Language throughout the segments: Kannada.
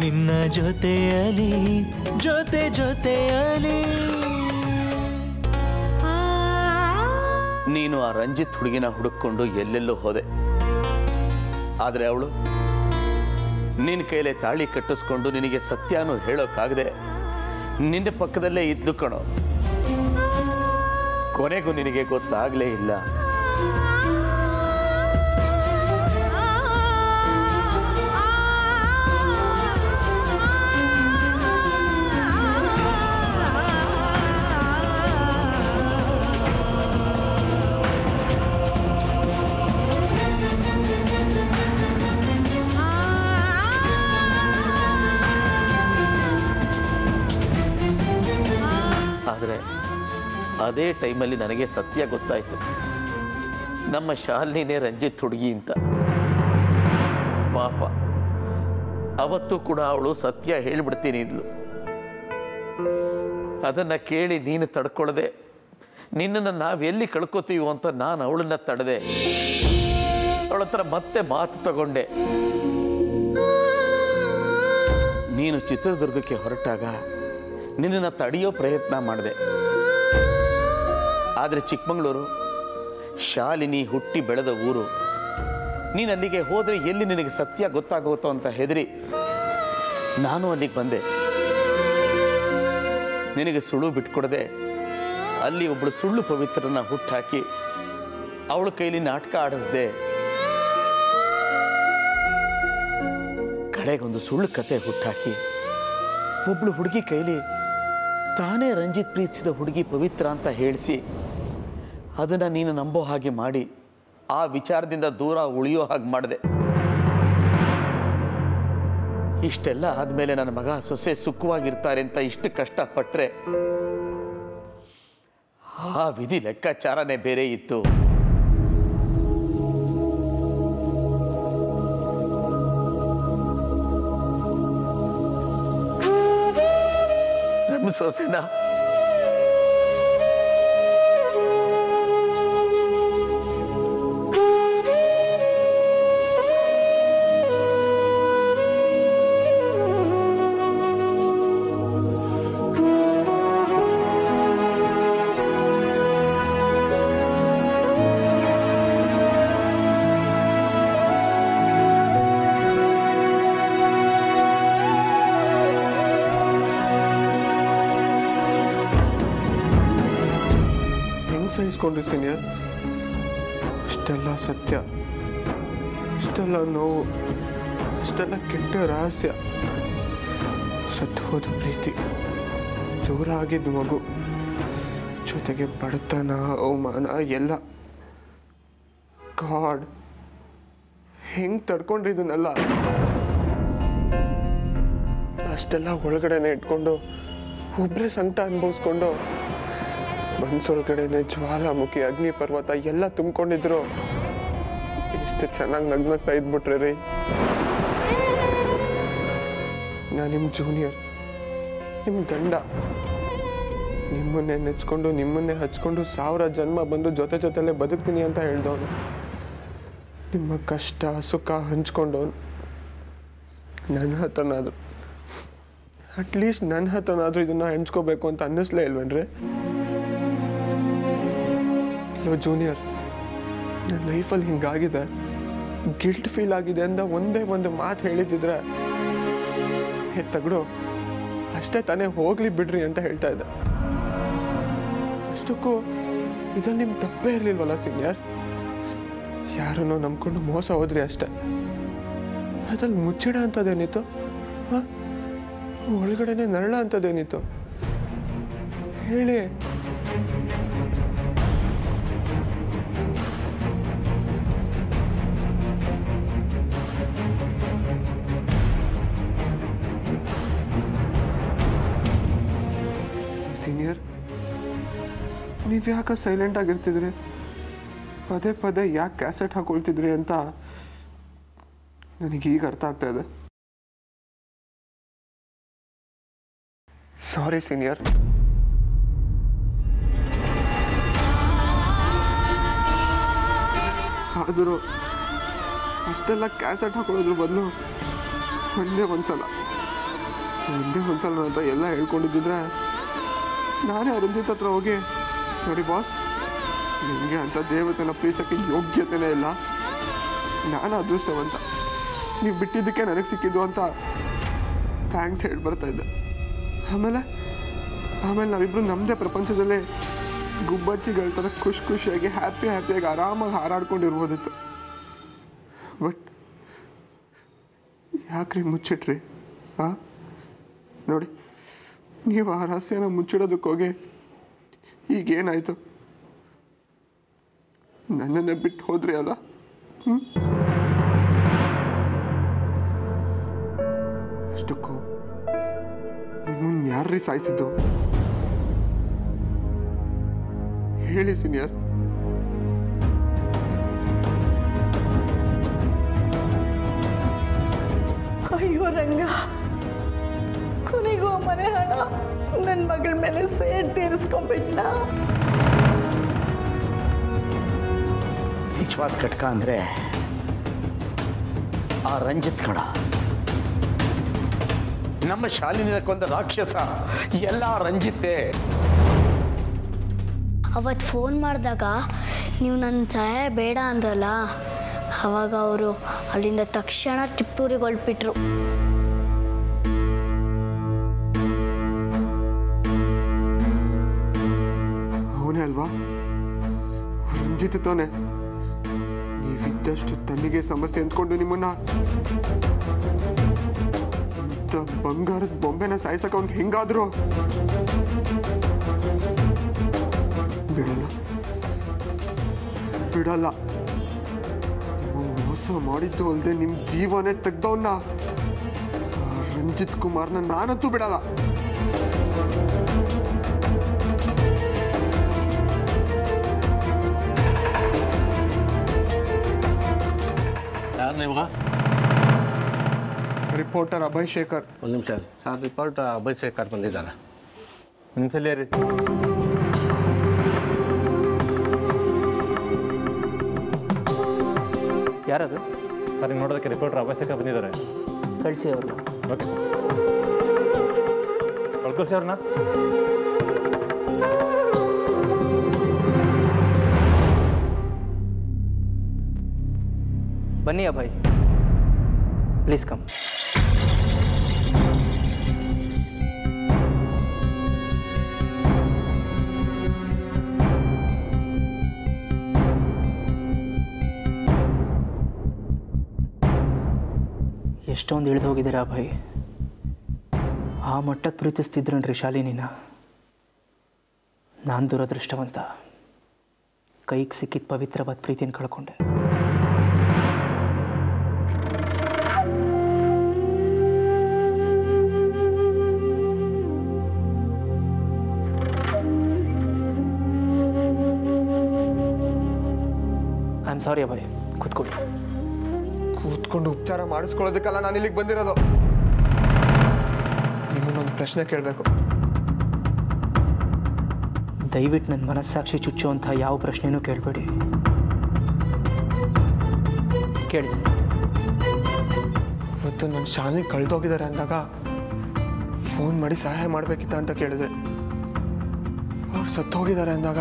ನಿನ್ನ ಜೊತೆಯಲಿ ಜೊತೆ ಜೊತೆಯಲಿ ನೀನು ಆ ರಂಜಿತ್ ಹುಡುಗಿನ ಹುಡುಕೊಂಡು ಎಲ್ಲೆಲ್ಲೋ ಹೋದೆ ಆದರೆ ಅವಳು ನಿನ್ನ ಕೈಲೇ ತಾಳಿ ಕಟ್ಟಿಸ್ಕೊಂಡು ನಿನಗೆ ಸತ್ಯನೂ ಹೇಳೋಕ್ಕಾಗದೆ ನಿನ್ನ ಪಕ್ಕದಲ್ಲೇ ಇದ್ಲು ಕಣೋ ಕೊನೆಗೂ ನಿನಗೆ ಗೊತ್ತಾಗಲೇ ಇಲ್ಲ ಆದರೆ ಅದೇ ಟೈಮಲ್ಲಿ ನನಗೆ ಸತ್ಯ ಗೊತ್ತಾಯ್ತು ನಮ್ಮ ಶಾಲಿನಿನೇ ರಂಜಿತ್ ಹುಡುಗಿ ಅಂತ ಪಾಪ ಅವತ್ತು ಕೂಡ ಅವಳು ಸತ್ಯ ಹೇಳ್ಬಿಡ್ತೀನಿ ಇದ್ಲು ಅದನ್ನ ಕೇಳಿ ನೀನು ತಡ್ಕೊಳ್ಳದೆ ನಿನ್ನನ್ನು ನಾವೆಲ್ಲಿ ಕಳ್ಕೊತೀವೋ ಅಂತ ನಾನು ಅವಳನ್ನ ತಡೆದೆ ಅವಳ ಹತ್ರ ಮತ್ತೆ ಮಾತು ತಗೊಂಡೆ ನೀನು ಚಿತ್ರದುರ್ಗಕ್ಕೆ ಹೊರಟಾಗ ನಿನ್ನನ್ನು ತಡೆಯೋ ಪ್ರಯತ್ನ ಮಾಡಿದೆ ಆದರೆ ಚಿಕ್ಕಮಗಳೂರು ಶಾಲಿನಿ ಹುಟ್ಟಿ ಬೆಳೆದ ಊರು ನೀನು ಅಲ್ಲಿಗೆ ಹೋದರೆ ಎಲ್ಲಿ ನಿನಗೆ ಸತ್ಯ ಗೊತ್ತಾಗುತ್ತೋ ಅಂತ ಹೆದರಿ ನಾನು ಅಲ್ಲಿಗೆ ಬಂದೆ ನಿನಗೆ ಸುಳ್ಳು ಬಿಟ್ಕೊಡದೆ ಅಲ್ಲಿ ಒಬ್ಬಳು ಸುಳ್ಳು ಪವಿತ್ರನ ಹುಟ್ಟಾಕಿ ಅವಳ ಕೈಲಿ ನಾಟಕ ಆಡಿಸ್ದೆ ಕಡೆಗೊಂದು ಸುಳ್ಳು ಕತೆ ಹುಟ್ಟಾಕಿ ಒಬ್ಳು ಹುಡುಗಿ ಕೈಲಿ ತಾನೇ ರಂಜಿತ್ ಪ್ರೀತಿಸಿದ ಹುಡುಗಿ ಪವಿತ್ರ ಅಂತ ಹೇಳಿಸಿ ಅದನ್ನು ನೀನು ನಂಬೋ ಹಾಗೆ ಮಾಡಿ ಆ ವಿಚಾರದಿಂದ ದೂರ ಉಳಿಯೋ ಹಾಗೆ ಮಾಡಿದೆ ಇಷ್ಟೆಲ್ಲ ಆದಮೇಲೆ ನನ್ನ ಮಗ ಸೊಸೆ ಸುಖವಾಗಿರ್ತಾರೆ ಅಂತ ಇಷ್ಟು ಕಷ್ಟಪಟ್ಟರೆ ಆ ವಿಧಿ ಲೆಕ್ಕಾಚಾರನೇ ಬೇರೆ ಇತ್ತು ನಮ್ಮ ಸೊಸೆನ ಹೆಂಗ್ ಸಹಿಸ್ಕೊಂಡ್ರಿ ಸೀನಿಯರ್ ಅಷ್ಟೆಲ್ಲ ಸತ್ಯ ಅಷ್ಟೆಲ್ಲ ನೋವು ಅಷ್ಟೆಲ್ಲ ಕೆಟ್ಟ ರಹಸ್ಯ ಸತ್ತು ಹೋದ ಪ್ರೀತಿ ದೂರ ಆಗಿದ್ದ ಮಗು ಜೊತೆಗೆ ಬಡತನ ಅವಮಾನ ಎಲ್ಲ ಗಾಡ್ ಹೆಂಗ್ ತಡ್ಕೊಂಡ್ರಿ ಇದನ್ನೆಲ್ಲ ಅಷ್ಟೆಲ್ಲ ಒಳಗಡೆನೆ ಇಟ್ಕೊಂಡು ಒಬ್ಬರೇ ಸಂಕಟ ಅನುಭವಿಸ್ಕೊಂಡು ಮನ್ಸೊಳಗಡೆನೆ ಜ್ವಾಲಾಮುಖಿ ಅಗ್ನಿ ಪರ್ವತ ಎಲ್ಲ ತುಂಬಿಕೊಂಡಿದ್ರು ಎಷ್ಟು ಚೆನ್ನಾಗಿ ನಗ್ನಗ್ತಾ ಇದ್ಬಿಟ್ರಿ ರೀ ನಾನು ನಿಮ್ಮ ಜೂನಿಯರ್ ನಿಮ್ಮ ಗಂಡ ನಿಮ್ಮನ್ನೇ ನೆಚ್ಕೊಂಡು ನಿಮ್ಮನ್ನೇ ಹಚ್ಕೊಂಡು ಸಾವಿರ ಜನ್ಮ ಬಂದು ಜೊತೆ ಜೊತೆಲೇ ಬದುಕ್ತೀನಿ ಅಂತ ಹೇಳ್ದವನು ನಿಮ್ಮ ಕಷ್ಟ ಸುಖ ಹಂಚ್ಕೊಂಡವನು ನನ್ನ ಹತ್ರನಾದ್ರು ಅಟ್ಲೀಸ್ಟ್ ನನ್ನ ಹತ್ರನಾದ್ರೂ ಇದನ್ನ ಹಂಚ್ಕೋಬೇಕು ಅಂತ ಅನ್ನಿಸ್ಲೇ ಇಲ್ವೇನ್ರಿ ಲೋ ಜೂನಿಯರ್ ನನ್ನ ಲೈಫಲ್ಲಿ ಹಿಂಗಾಗಿದೆ ಗಿಲ್ಟ್ ಫೀಲ್ ಆಗಿದೆ ಅಂತ ಒಂದೇ ಒಂದು ಮಾತು ಹೇಳಿದಿದ್ರೆ ಹೇ ತಗಡು ಅಷ್ಟೇ ತಾನೇ ಹೋಗ್ಲಿ ಬಿಡ್ರಿ ಅಂತ ಹೇಳ್ತಾ ಇದ್ದೆ ಅಷ್ಟಕ್ಕೂ ಇದ್ರಲ್ಲಿ ನಿಮ್ ತಪ್ಪೇ ಇರ್ಲಿಲ್ವಲ್ಲ ಸೀನಿಯರ್ ಯಾರನ್ನೋ ನಂಬ್ಕೊಂಡು ಮೋಸ ಹೋದ್ರಿ ಅಷ್ಟೇ ಅದ್ರಲ್ಲಿ ಮುಚ್ಚಿಡ ಅಂತದೇನಿತ್ತು ಹಾ ಒಳಗಡೆನೆ ನರಳ ಅಂತದೇನಿತ್ತು ಹೇಳಿ ಸೀನಿಯರ್ ನೀವು ಯಾಕೆ ಸೈಲೆಂಟ್ ಆಗಿರ್ತಿದ್ರಿ ಪದೇ ಪದೇ ಯಾಕೆ ಕ್ಯಾಸೆಟ್ ಹಾಕೊಳ್ತಿದ್ರಿ ಅಂತ ನನಗೆ ಈಗ ಅರ್ಥ ಆಗ್ತಾ ಇದೆ ಸಾರಿ ಸೀನಿಯರ್ ಆದರೂ ಅಷ್ಟೆಲ್ಲ ಕ್ಯಾಸೆಟ್ ಹಾಕೊಳ್ಳೋದ್ರ ಬದಲು ಒಂದೇ ಒಂದ್ಸಲ ಒಂದೇ ಒಂದ್ಸಲ ನನ್ನ ಹತ್ರ ಎಲ್ಲ ಹೇಳ್ಕೊಂಡಿದ್ದಿದ್ರೆ ನಾನೇ ಆ ರಂಜಿತ್ ಹತ್ರ ಹೋಗಿ ನೋಡಿ ಬಾಸ್ ನಿಮಗೆ ಅಂತ ದೇವತೆನ ಪ್ರೀತಿಸೋಕ್ಕೆ ಯೋಗ್ಯತೆನೇ ಇಲ್ಲ ನಾನು ಅದೃಷ್ಟವಂತ ನೀವು ಬಿಟ್ಟಿದ್ದಕ್ಕೆ ನನಗೆ ಸಿಕ್ಕಿದ್ದು ಅಂತ ಥ್ಯಾಂಕ್ಸ್ ಹೇಳಿ ಬರ್ತಾ ಇದ್ದೆ ಆಮೇಲೆ ಆಮೇಲೆ ನಾವಿಬ್ಬರು ನಮ್ಮದೇ ಪ್ರಪಂಚದಲ್ಲೇ ಗುಬ್ಬಚ್ಚಿಗಳ ಥರ ಖುಷಿ ಖುಷಿಯಾಗಿ ಹ್ಯಾಪಿ ಹ್ಯಾಪಿಯಾಗಿ ಆರಾಮಾಗಿ ಹಾರಾಡ್ಕೊಂಡಿರ್ಬೋದಿತ್ತು ಬಟ್ ಯಾಕ್ರಿ ಮುಚ್ಚಿಟ್ರಿ ಹಾಂ ನೋಡಿ ನೀವು ಆ ರಹಸ್ಯನ ಮುಚ್ಚಿಡೋದಕ್ಕೆ ಹೋಗಿ ಈಗೇನಾಯಿತು ನನ್ನನ್ನೇ ಬಿಟ್ಟು ಹೋದ್ರಿ ಅಲ್ಲ ಹ್ಞೂ ಅಷ್ಟಕ್ಕೂ ನಿಮ್ಮನ್ನು ಯಾರ್ರೀ ಸಾಯಿಸಿದ್ದು ಹೇಳಿ ಸೀನಿಯರ್ ಅಯ್ಯೋ ರಂಗ ಕೊನೆಗೂ ಆ ಮನೆ ಹಣ ನನ್ನ ಮಗಳ ಮೇಲೆ ಸೇಡ್ ತೀರಿಸ್ಕೊಂಡ್ಬಿಟ್ನಾ ನಿಜವಾದ ಕಟ್ಕ ಅಂದರೆ ಆ ರಂಜಿತ್ ಕಣ ನಮ್ಮ ಶಾಲಿನ ಕೊಂದ ರಾಕ್ಷಸ ಎಲ್ಲ ರಂಜಿತ್ತೆ ಅವತ್ತು ಫೋನ್ ಮಾಡಿದಾಗ ನೀವು ನನ್ನ ಸಹಾಯ ಬೇಡ ಅಂದ್ರಲ್ಲ ಅವಾಗ ಅವರು ಅಲ್ಲಿಂದ ತಕ್ಷಣ ಟಿಪ್ಪೂರಿಗೆ ಹೊಲ್ಪಿಟ್ರು ಅವನೇ ಅಲ್ವಾ ರಂಜಿತ್ ತಾನೆ ನೀವಿದ್ದಷ್ಟು ತನ್ನಿಗೆ ಸಮಸ್ಯೆ ಅಂದ್ಕೊಂಡು ನಿಮ್ಮನ್ನ ಇಂಥ ಬಂಗಾರದ ಬೊಂಬೆನ ಸಾಯಿಸಕ್ಕೆ ಅವ್ನಿಗೆ ಹೆಂಗಾದ್ರು ಬಿಡಲ್ಲ ಬಿಡಲ್ಲ ನೀವು ಮೋಸ ಮಾಡಿದ್ದು ಅಲ್ಲದೆ ನಿಮ್ಮ ಜೀವನೇ ತೆಗ್ದವನ್ನ ರಂಜಿತ್ ಕುಮಾರ್ನ ನಾನಂತೂ ಬಿಡಲ್ಲ ಯಾರು ನೀವು ರಿಪೋರ್ಟರ್ ಅಭಯ್ ಶೇಖರ್ ಒಂದು ನಿಮಿಷ ಸರ್ ರಿಪೋರ್ಟ್ ಅಭಯಶೇಖರ್ ಬಂದಿದ್ದಾರೆ ನಿಮಿಷಲ್ಲೇ ರೀ ಯಾರದು ಸರ್ ನೀವು ನೋಡೋದಕ್ಕೆ ರಿಪೋರ್ಟರ್ ಅಭಯಸೇಖ ಬಂದಿದ್ದಾರೆ ಕಳಿಸಿ ಅವ್ರನ್ನ ಓಕೆ ಸರ್ ಕಳ್ಕೊಳ್ಸಿ ಅವ್ರನ್ನ ಬನ್ನಿ ಅಭಯ್ ಪ್ಲೀಸ್ ಕಮ್ ಎಷ್ಟೊಂದು ಇಳಿದು ಹೋಗಿದ್ದೀರಾ ಅಭಯ್ ಆ ಮಟ್ಟಕ್ಕೆ ಪ್ರೀತಿಸ್ತಿದ್ರನ್ರಿ ಶಾಲಿನಿನ ನಾನು ದುರದೃಷ್ಟವಂತ ಕೈಗೆ ಸಿಕ್ಕಿದ ಪವಿತ್ರವಾದ ಪ್ರೀತಿನ ಕಳ್ಕೊಂಡೆ ಐ ಆಮ್ ಸಾರಿ ಅಭಯ್ ಕೂತ್ಕೊಳ್ಳಿ ಕೂತ್ಕೊಂಡು ಉಪಚಾರ ಮಾಡಿಸ್ಕೊಳ್ಳೋದಕ್ಕಲ್ಲ ನಾನು ಇಲ್ಲಿಗೆ ಬಂದಿರೋದು ನಿಮ್ಮನ್ನೊಂದು ಪ್ರಶ್ನೆ ಕೇಳಬೇಕು ದಯವಿಟ್ಟು ನನ್ನ ಮನಸ್ಸಾಕ್ಷಿ ಚುಚ್ಚುವಂಥ ಯಾವ ಪ್ರಶ್ನೆನೂ ಕೇಳಬೇಡಿ ಕೇಳಿ ಸರ್ ಇವತ್ತು ನನ್ನ ಶಾಲೆ ಕಳೆದೋಗಿದ್ದಾರೆ ಅಂದಾಗ ಫೋನ್ ಮಾಡಿ ಸಹಾಯ ಮಾಡಬೇಕಿತ್ತ ಅಂತ ಕೇಳಿದೆ ಅವ್ರು ಸತ್ತೋಗಿದ್ದಾರೆ ಅಂದಾಗ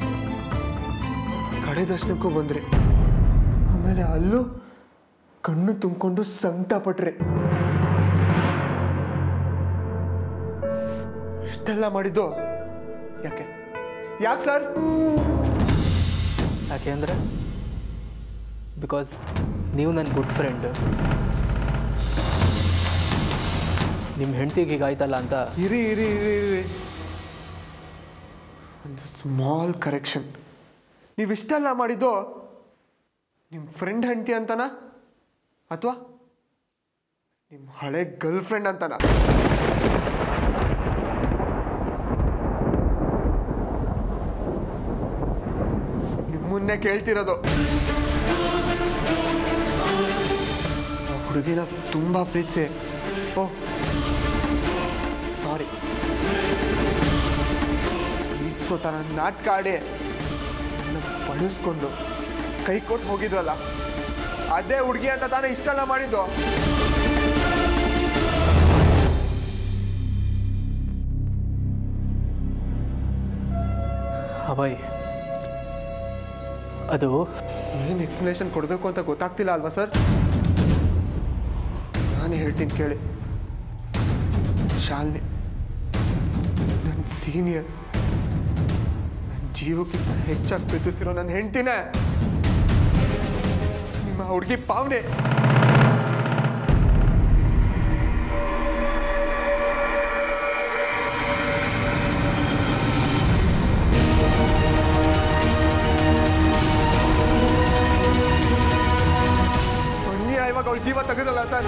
ಕಡೆ ದರ್ಶನಕ್ಕೂ ಬಂದ್ರಿ ಆಮೇಲೆ ಅಲ್ಲೂ ಕಣ್ಣು ತುಂಬಿಕೊಂಡು ಸಂಕಟ ಪಟ್ರಿ ಇಷ್ಟೆಲ್ಲ ಮಾಡಿದ್ದು ಯಾಕೆ ಯಾಕೆ ಸರ್ ಯಾಕೆ ಅಂದರೆ ಬಿಕಾಸ್ ನೀವು ನನ್ನ ಗುಡ್ ಫ್ರೆಂಡ್ ನಿಮ್ಮ ಹೆಂಡ್ತಿಗೆ ಹೀಗಾಯ್ತಲ್ಲ ಅಂತ ಇರಿ ಇರಿ ಇರಿ ಇರಿ ಒಂದು ಸ್ಮಾಲ್ ಕರೆಕ್ಷನ್ ನೀವಿಷ್ಟೆಲ್ಲ ಮಾಡಿದ್ದು ನಿಮ್ಮ ಫ್ರೆಂಡ್ ಹೆಂಡ್ತಿ ಅಂತನಾ ಅಥವಾ ನಿಮ್ಮ ಹಳೆ ಗರ್ಲ್ ಫ್ರೆಂಡ್ ಅಂತನಾ ನಿಮ್ಮನ್ನೇ ಕೇಳ್ತಿರೋದು ಆ ಹುಡುಗಿನ ತುಂಬ ಪ್ರೀತಿಸಿ ಓ ಸಾರಿ ಪ್ರೀತಿಸೋ ಥರ ನಾಟಕ ಆಡಿ ನನ್ನ ಬಳಸ್ಕೊಂಡು ಕೈ ಕೊಟ್ಟು ಹೋಗಿದ್ರಲ್ಲ ಅದೇ ಹುಡುಗಿ ಅಂತ ತಾನೇ ಇಷ್ಟೆಲ್ಲ ಮಾಡಿದ್ದು ಅಭಯ್ ಅದು ಏನು ಎಕ್ಸ್ಪ್ಲನೇಷನ್ ಕೊಡಬೇಕು ಅಂತ ಗೊತ್ತಾಗ್ತಿಲ್ಲ ಅಲ್ವಾ ಸರ್ ನಾನು ಹೇಳ್ತೀನಿ ಕೇಳಿ ಶಾಲಿನಿ ನನ್ನ ಸೀನಿಯರ್ ನನ್ನ ಜೀವಕ್ಕಿಂತ ಹೆಚ್ಚಾಗಿ ಪ್ರೀತಿಸ್ತಿರೋ ನನ್ನ ಹೆಂಡ್ತಿನೇ ನಿಮ್ಮ ಹುಡುಗಿ ಪಾವನೆ ಅನ್ಯಾಯವಾಗಿ ಅವಳ ಜೀವ ತೆಗೆದಲ್ಲ ಸರ್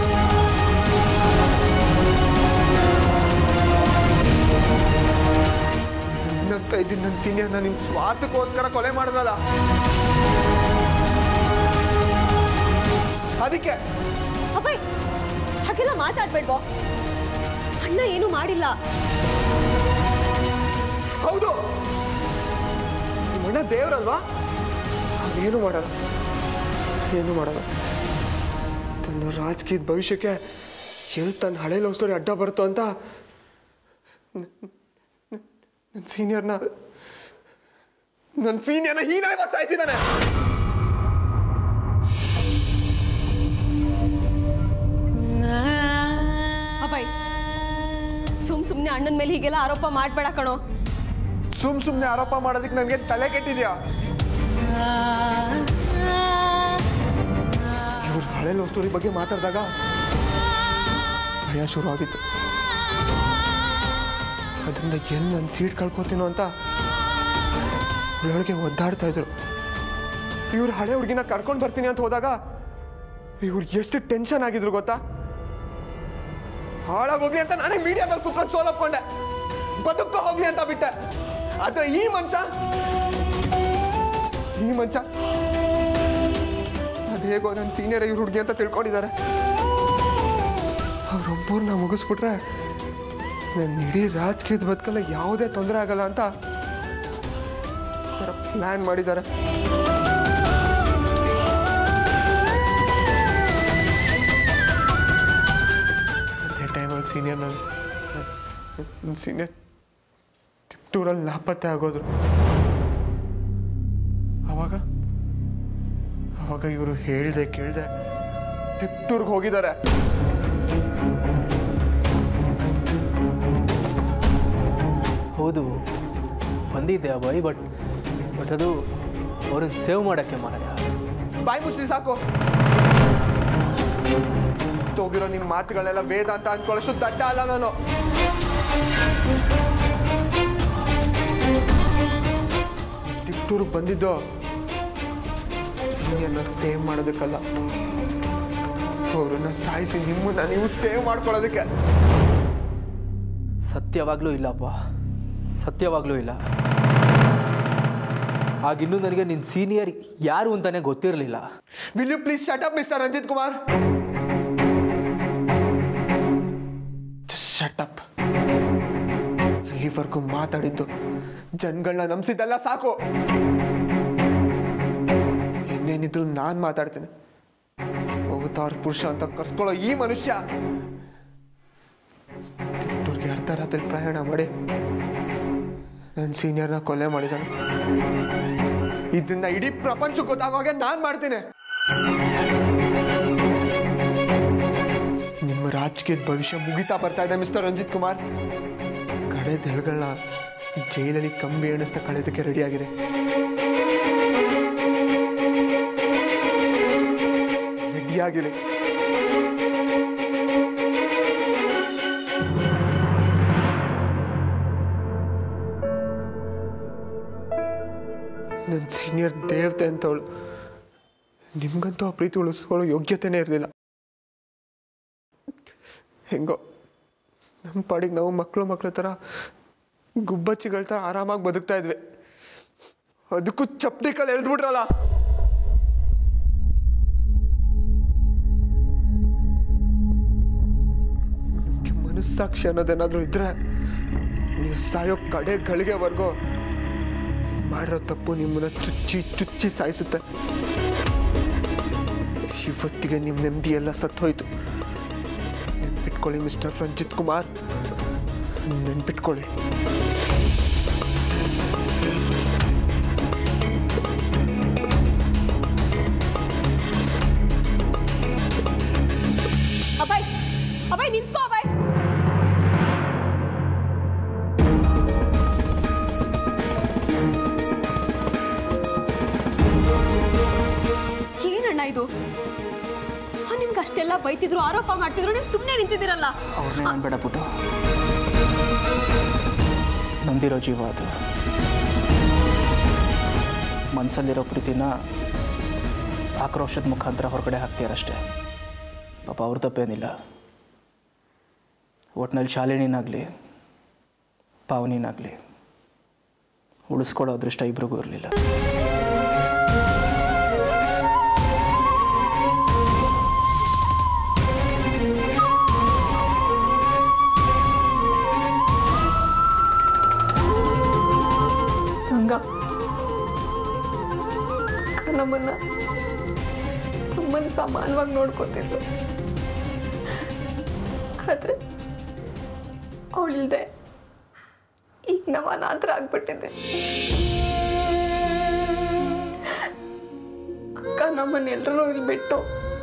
ನನ್ನಂತ ಇದ್ದೀನಿ ನನ್ನ ಸೀನಿಯರ್ನ ನಿಮ್ಮ ಸ್ವಾರ್ಥಕ್ಕೋಸ್ಕರ ಕೊಲೆ ಮಾಡಿದ್ರಲ್ಲ ಅದಕ್ಕೆ ಅಭಯ್ ಹಾಗೆಲ್ಲ ಮಾತಾಡ್ಬೇಡ್ವೋ ಅಣ್ಣ ಏನು ಮಾಡಿಲ್ಲ ಹೌದು ನಿಮ್ಮ ಅಣ್ಣ ದೇವ್ರಲ್ವಾ ಏನು ಮಾಡಲ್ಲ ಏನು ಮಾಡಲ್ಲ ತನ್ನ ರಾಜಕೀಯದ ಭವಿಷ್ಯಕ್ಕೆ ಎಲ್ಲಿ ತನ್ನ ಹಳೆ ಲವ್ ಸ್ಟೋರಿ ಅಡ್ಡ ಬರುತ್ತೋ ಅಂತ ನನ್ನ ಸೀನಿಯರ್ನ ನನ್ನ ಸೀನಿಯರ್ನ ಹೀನಾಯವಾಗಿ ಸಾಯಿಸಿದ್ದಾನೆ ಅಭಯ್ ಸುಮ್ ಸುಮ್ನೆ ಅಣ್ಣನ ಮೇಲೆ ಹೀಗೆಲ್ಲ ಆರೋಪ ಮಾಡ್ಬೇಡ ಕಣೋ ಸುಮ್ ಸುಮ್ಮನೆ ಆರೋಪ ಮಾಡೋದಕ್ಕೆ ನನಗೆ ತಲೆ ಕೆಟ್ಟಿದ್ಯಾ ಇವ್ರ ಹಳೆ ಲವ್ ಸ್ಟೋರಿ ಬಗ್ಗೆ ಮಾತಾಡಿದಾಗ ಭಯ ಶುರು ಆಗಿತ್ತು ಅದರಿಂದ ಎಲ್ಲಿ ನನ್ನ ಸೀಟ್ ಕಳ್ಕೊತೀನೋ ಅಂತ ಒಳಗೆ ಒದ್ದಾಡ್ತಾ ಇದ್ರು ಇವ್ರ ಹಳೆ ಹುಡುಗಿನ ಕರ್ಕೊಂಡು ಬರ್ತೀನಿ ಅಂತ ಹೋದಾಗ ಇವ್ರು ಎಷ್ಟು ಟೆನ್ಷನ್ ಆಗಿದ್ರು ಗೊತ್ತಾ ಹಾಳಾಗೋಗ್ಲಿ ಅಂತ ನಾನೇ ಮೀಡಿಯಾದಲ್ಲಿ ಕುತ್ಕೊಂಡು ಸೋಲಪ್ಕೊಂಡೆ ಬದುಕ ಹೋಗ್ಲಿ ಅಂತ ಬಿಟ್ಟೆ ಆದ್ರೆ ಈ ಮನುಷ್ಯ ಈ ಮನುಷ್ಯ ಅದು ಹೇಗೋ ನನ್ನ ಸೀನಿಯರ್ ಇವ್ರ ಹುಡುಗಿ ಅಂತ ತಿಳ್ಕೊಂಡಿದ್ದಾರೆ ಅವ್ರೊಬ್ಬರನ್ನ ಮುಗಿಸ್ಬಿಟ್ರೆ ನನ್ನ ಇಡೀ ರಾಜಕೀಯದ ಬದುಕಲ್ಲ ಯಾವುದೇ ತೊಂದರೆ ಆಗಲ್ಲ ಅಂತ ಪ್ಲ್ಯಾನ್ ಮಾಡಿದ್ದಾರೆ ಅದೇ ಟೈಮಲ್ಲಿ ಸೀನಿಯರ್ ನನ್ನ ಸೀನಿಯರ್ ತಿಪ್ಟೂರಲ್ಲಿ ನಾಪತ್ತೆ ಆಗೋದ್ರು ಅವಾಗ ಅವಾಗ ಇವರು ಹೇಳ್ದೆ ಕೇಳ್ದೆ ತಿಪ್ಟೂರ್ಗೆ ಹೋಗಿದ್ದಾರೆ ಹೌದು ಬಂದಿದ್ದೆ ಅಭಯ್ ಬಟ್ ಬಟ್ ಅದು ಅವ್ರನ್ನ ಸೇವ್ ಮಾಡೋಕ್ಕೆ ಮಾರಾಯ ಬಾಯಿ ಮುಚ್ಚ್ರಿ ಸಾಕು ಹೋಗಿರೋ ನಿಮ್ಮ ಮಾತುಗಳನ್ನೆಲ್ಲ ವೇದ ಅಂತ ಅನ್ಕೊಳ್ಳೋಷ್ಟು ದಡ್ಡ ಅಲ್ಲ ನಾನು ತಿಪ್ಟೂರ್ಗೆ ಬಂದಿದ್ದು ಸೀನಿಯರ್ನ ಸೇವ್ ಮಾಡೋದಕ್ಕಲ್ಲ ಅವ್ರನ್ನ ಸಾಯಿಸಿ ನಿಮ್ಮನ್ನ ನೀವು ಸೇವ್ ಮಾಡ್ಕೊಳ್ಳೋದಕ್ಕೆ ಸತ್ಯವಾಗ್ಲೂ ಇಲ್ಲಪ್ಪ ಸತ್ಯವಾಗ್ಲೂ ಇಲ್ಲ ಆಗಿನ್ನೂ ನನಗೆ ನಿನ್ನ ಸೀನಿಯರ್ ಯಾರು ಅಂತಾನೆ ಗೊತ್ತಿರಲಿಲ್ಲ will you please shut up mister Ranjith Kumar shut up ಇಲ್ಲಿವರೆಗೂ ಮಾತಾಡಿದ್ದು ಜನಗಳನ್ನ ನಂಬಿಸಿದ್ದೆಲ್ಲ ಸಾಕು ಇನ್ನೇನಿದ್ರು ನಾನು ಮಾತಾಡ್ತೀನಿ ಅವತಾರ ಪುರುಷ ಅಂತ ಕರ್ಸ್ಕೊಳ್ಳೋ ಈ ಮನುಷ್ಯ ತಿಪ್ಟೂರ್ಗೆ ಅರ್ಧ ರಾತ್ರಿ ಪ್ರಯಾಣ ಮಾಡಿ ನನ್ನ ಸೀನಿಯರ್ನ ಕೊಲೆ ಮಾಡಿದಾನೆ ಇದನ್ನ ಇಡೀ ಪ್ರಪಂಚಕ್ಕೆ ಗೊತ್ತಾಗೋಗೆ ನಾನು ಮಾಡ್ತೀನಿ ನಿಮ್ಮ ರಾಜಕೀಯದ ಭವಿಷ್ಯ ಮುಗಿತಾ ಬರ್ತಾ ಇದೆ ಮಿಸ್ಟರ್ ರಂಜಿತ್ ಕುಮಾರ್ ಕಡೆ ದೆಳಗಳನ್ನ ಜೈಲಲ್ಲಿ ಕಂಬಿ ಎಣಿಸ್ತಾ ಕಳೆದಕ್ಕೆ ರೆಡಿಯಾಗಿದೆ ರೆಡಿಯಾಗಿರಿ ನನ್ನ ಸೀನಿಯರ್ ದೇವತೆ ಅಂತವಳು ನಿಮ್ಗಂತೂ ಆ ಪ್ರೀತಿ ಉಳಿಸ್ಕೊಳ್ಳೋ ಯೋಗ್ಯತೆನೇ ಇರಲಿಲ್ಲ ಹೆಂಗೋ ನಮ್ಮ ಪಾಡಿಗೆ ನಾವು ಮಕ್ಕಳು ಮಕ್ಕಳ ಥರ ಗುಬ್ಬಚ್ಚಿಗಳ ಥರ ಆರಾಮಾಗಿ ಬದುಕ್ತಾ ಇದ್ವಿ ಅದಕ್ಕೂ ಚಪ್ಪಡಿ ಕಲ್ ಎಳ್ದ್ಬಿಟ್ರಲ್ಲ ನಿಮ್ಗೆ ಮನಸ್ಸಾಕ್ಷಿ ಅನ್ನೋದೇನಾದ್ರೂ ಇದ್ರೆ ನೀವು ಸಾಯೋ ಕಡೆ ಗಳಿಗೆವರೆಗೂ ಮಾಡಿರೋ ತಪ್ಪು ನಿಮ್ಮನ್ನ ಚುಚ್ಚಿ ಚುಚ್ಚಿ ಸಾಯಿಸುತ್ತೆ ಇವತ್ತಿಗೆ ನಿಮ್ಮ ನೆಮ್ಮದಿ ಎಲ್ಲ ಸತ್ತೋಯ್ತು ನೆನ್ಪಿಟ್ಕೊಳ್ಳಿ ಮಿಸ್ಟರ್ ರಂಜಿತ್ ಕುಮಾರ್ ನೆನ್ಪಿಟ್ಕೊಳ್ಳಿ ಅಭಯ್ ನಿಂತ್ಕೋ ಅಭಯ್ ಏನಣ್ಣ ಇದು ಆ, ನಿಮ್ಗೆ ಅಷ್ಟೆಲ್ಲ ಬೈತಿದ್ರು ಆರೋಪ ಮಾಡ್ತಿದ್ರು ನೀವು ಸುಮ್ಮನೆ ನಿಂತಿದ್ದೀರಲ್ಲ ಅವ್ರನ್ನೇ ನಂಬೇಡ ಪುಟ್ಟು ನೊಂದಿರೋ ಜೀವ ಅದು ಮನಸ್ಸಲ್ಲಿರೋ ಪ್ರೀತಿನ ಆಕ್ರೋಶದ ಮುಖಾಂತರ ಹೊರಗಡೆ ಹಾಕ್ತೀರಷ್ಟೇ ಪಾಪ ಅವ್ರ ತಪ್ಪೇನಿಲ್ಲ ಒಟ್ನಲ್ಲಿ ಶಾಲಿನಿನಾಗಲಿ ಪಾವನಿನಾಗಲಿ ಉಳಿಸ್ಕೊಳ್ಳೋ ಅದೃಷ್ಟ ಇಬ್ರಿಗೂ ಇರಲಿಲ್ಲ ಹಂಗ ನಮ್ಮನ್ನ ನಮ್ಮನ್ನ ಸಮಾನವಾಗಿ ನೋಡ್ಕೊತಿದ್ರು ಆದ್ರೆ ಅವಳಿಲ್ದೆ ಈಗ ನಾವು ಅನಾಥರ ಆಗ್ಬಿಟ್ಟಿದ್ದೆ ಅಕ್ಕ ನಮ್ಮನ್ನೆಲ್ಲರೂ ಇಲ್ಲಿ ಬಿಟ್ಟು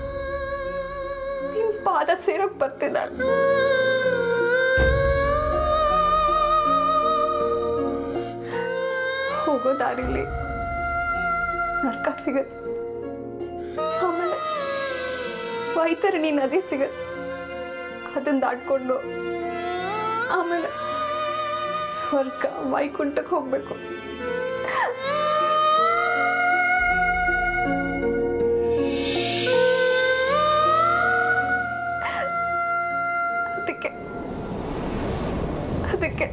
ನಿಮ್ ಪಾದ ಸೇರೋಕ್ ಬರ್ತಿದ್ದಾಳೆ ಹೋಗೋ ದಾರಿಲಿ ನರ್ಕ ಸಿಗತ್ತೆ ಆಮೇಲೆ ವೈತರಣಿ ನದಿ ಸಿಗತ್ತೆ ಅದನ್ನ ದಾಟ್ಕೊಂಡು ಆಮೇಲೆ ಸ್ವರ್ಗ ವೈಕುಂಠಕ್ಕೆ ಹೋಗ್ಬೇಕು ಅದಕ್ಕೆ ಅದಕ್ಕೆ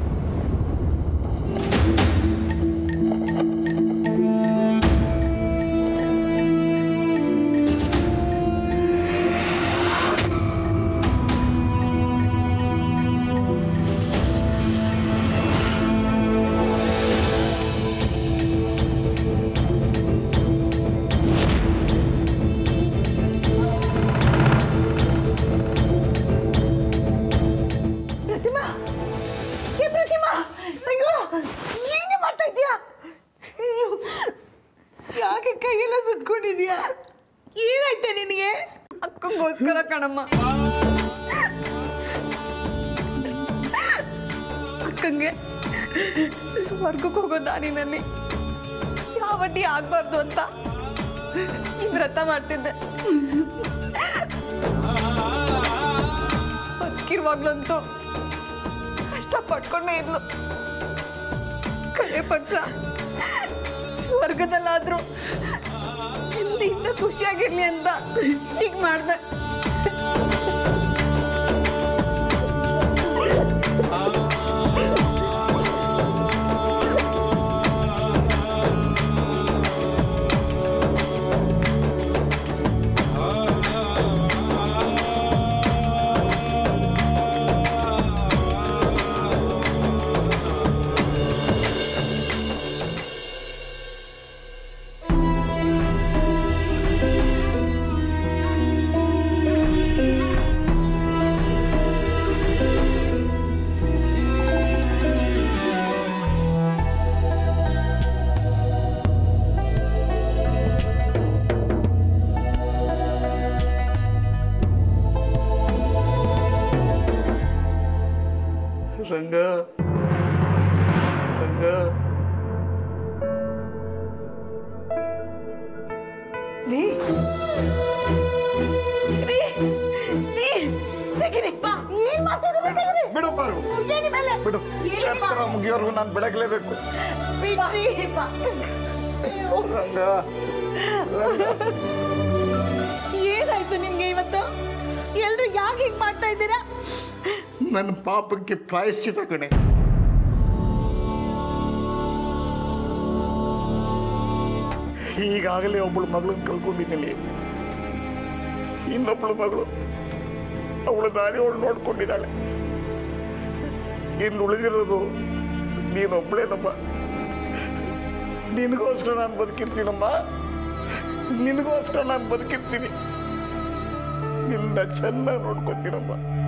ಪ್ರತಿಮಾ ಏ ಪ್ರತಿಮಾ ಅಯ್ಯೋ ಏನೇ ಮಾಡ್ತಾ ಇದೀಯಾ ಅಯ್ಯೋ, ಯಾಕೆ ಕೈಯೆಲ್ಲ ಸುಟ್ಕೊಂಡಿದ್ಯಾ ಏನಾಯ್ತೆ ನಿನಗೆ ಅಕ್ಕಂಗೋಸ್ಕರ ಕಣಮ್ಮ ಅಕ್ಕಂಗೆ ಸ್ವರ್ಗಕ್ಕೆ ಹೋಗೋ ದಾರಿನಲ್ಲಿ ಯಾವ ಅಡ್ಡಿ ಆಗ್ಬಾರ್ದು ಅಂತ ಈ ವ್ರತ ಮಾಡ್ತಿದ್ದೆ ಬದುಕಿರುವಾಗ್ಲಂತೂ ಕಷ್ಟ ಪಟ್ಕೊಂಡೇ ಇದ್ಲು ಕಡೆ ಪಕ್ಷ ಸ್ವರ್ಗದಲ್ಲಾದ್ರೂ ನೆಮ್ಮದಿಯಿಂದ ಖುಷಿಯಾಗಿರ್ಲಿ ಅಂತ ಹೀಗ್ ಮಾಡ್ದೆ ರಂಗ ರಂಗ ರೀ ರೀ ರೀ ತೆಗೀರಿ. ಏನ್ ಮಾಡ್ತಿದ್ದೀರಿ ತೆಗೀರಿ. ಬಿಡು ಬಾರು ಏನಿ ಮೇಲೆ? ಬಿಡು ಕರ್ಪೂರ ಮುಗಿಯೋರ್ಗು ನಾನು ಬೆಳಗ್ಲೇಬೇಕು ಬಿಡ್ರಿ. ರಂಗ ಏನಾಯ್ತು ನಿಮ್ಗೆ ಇವತ್ತು ಎಲ್ರು ಯಾಕೆ ಹೀಗ್ ಮಾಡ್ತಾ ಇದ್ದೀರಾ ನನ್ನ ಪಾಪಕ್ಕೆ ಪ್ರಾಯಶ್ಚಿತ ಕಣೆ ಈಗಾಗಲೇ ಒಬ್ಬಳು ಮಗಳನ್ನ ಕಳ್ಕೊಂಡಿದ್ದೀನಿ ಇನ್ನೊಬ್ಬಳು ಮಗಳು ಅವಳ ದಾರಿ ಅವಳು ನೋಡ್ಕೊಂಡಿದ್ದಾಳೆ ಇನ್ನು ಉಳಿದಿರೋದು ನೀನೊಬ್ಬಳೇನಮ್ಮ ನಿನಗೋಸ್ಕರ ನಾನು ಬದುಕಿರ್ತೀನಮ್ಮ ನಿನಗೋಸ್ಕರ ನಾನು ಬದುಕಿರ್ತೀನಿ ನಿನ್ನ ಚೆನ್ನಾಗಿ ನೋಡ್ಕೊತೀನಮ್ಮ